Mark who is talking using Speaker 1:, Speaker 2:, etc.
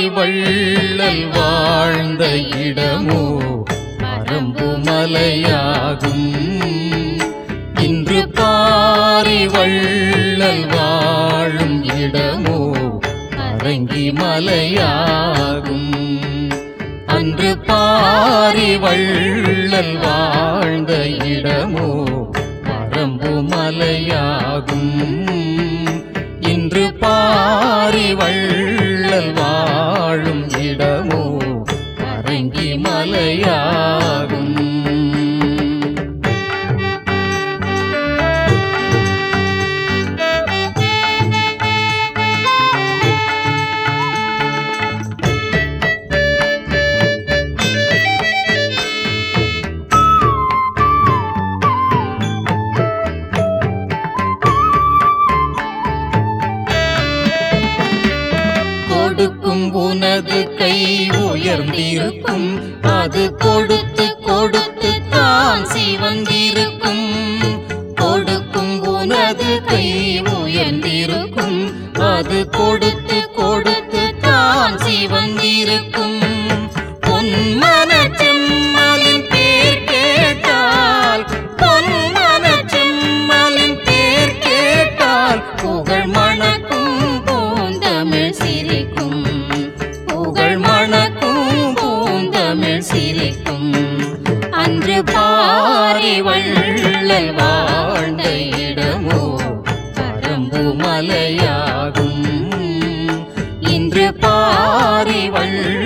Speaker 1: வள்ளல் வாழ்ந்த இடமோ பரம்பு மலையாகும் இன்று பாரி வள்ளல் வாழும் இடமோ அரங்கி மலையாகும் அன்று பாரி வள்ளல் வாழ்ந்த இடமோ பரம்பு மலையாகும் இன்று பாரி வள்ளல் வாழும் இடமோ அரங்கி மலையாகும் கொடுக்கும் உனது கை உயர்ந்திருக்கும் அது கொடுத்து கொடுத்து தான் சிவந்திருக்கும் கொடுக்கும் உனது கை உயர்ந்திருக்கும் அது கொடுத்து கொடுத்து தான் சிவந்திருக்கும் பொன்மன செம்மலின் பேர் கேட்டால் பொன்மன செம்மலின் பேர் கேட்டால் புகழ் மணக்கும் பூந்தமிழ் சிரிக்கும் புகழ் மணக்கும் பூந்தமிழ் சிரிக்கும் அன்று பாரி வள்ளல் வாழ்ந்த இடமோ பரம்பு மலையாகும் இன்று பாரி வள்ளல்